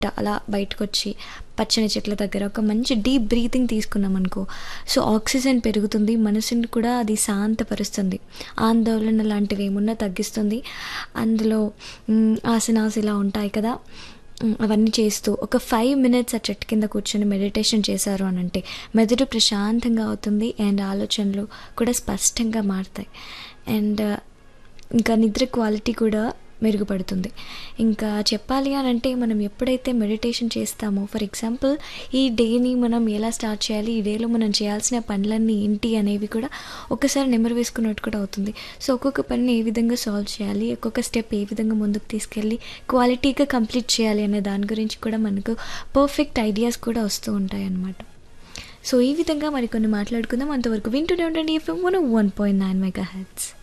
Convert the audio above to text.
అలా బయటకొచ్చి పచ్చని చెట్ల దగ్గర ఒక మంచి డీప్ బ్రీతింగ్ తీసుకున్నాం అనుకో సో ఆక్సిజన్ పెరుగుతుంది మనసుని కూడా అది శాంతపరుస్తుంది ఆందోళన లాంటివి ఏమున్నా తగ్గిస్తుంది అందులో మ్, ఆసనాస్ ఇలా ఉంటాయి కదా మ్, అవన్నీ చేస్తూ ఒక ఫైవ్ మినిట్స్ ఆ చెట్టు కింద కూర్చొని మెడిటేషన్ చేశారు అని అంటే మెదడు ప్రశాంతంగా అవుతుంది అండ్ ఆలోచనలు కూడా స్పష్టంగా మారుతాయి అండ్ ఇంకా నిద్ర క్వాలిటీ కూడా మెరుగుపడుతుంది ఇంకా చెప్పాలి అని అంటే మనం ఎప్పుడైతే మెడిటేషన్ చేస్తామో ఫర్ ఎగ్జాంపుల్ ఈ డేని మనం ఎలా స్టార్ట్ చేయాలి ఈ డేలో మనం చేయాల్సిన పనులన్నీ ఏంటి అనేవి కూడా ఒకసారి నెమరు వేసుకున్నట్టు కూడా అవుతుంది సో ఒక్కొక్క పనిని ఏ విధంగా సాల్వ్ చేయాలి ఒక్కొక్క స్టెప్ ఏ విధంగా ముందుకు తీసుకెళ్ళి క్వాలిటీగా కంప్లీట్ చేయాలి అనే దాని గురించి కూడా మనకు పర్ఫెక్ట్ ఐడియాస్ కూడా వస్తూ ఉంటాయి అన్నమాట సో ఈ విధంగా మరికొన్ని మాట్లాడుకుందాం అంతవరకు వింటూనే ఉండండి FM one one point nine mega heads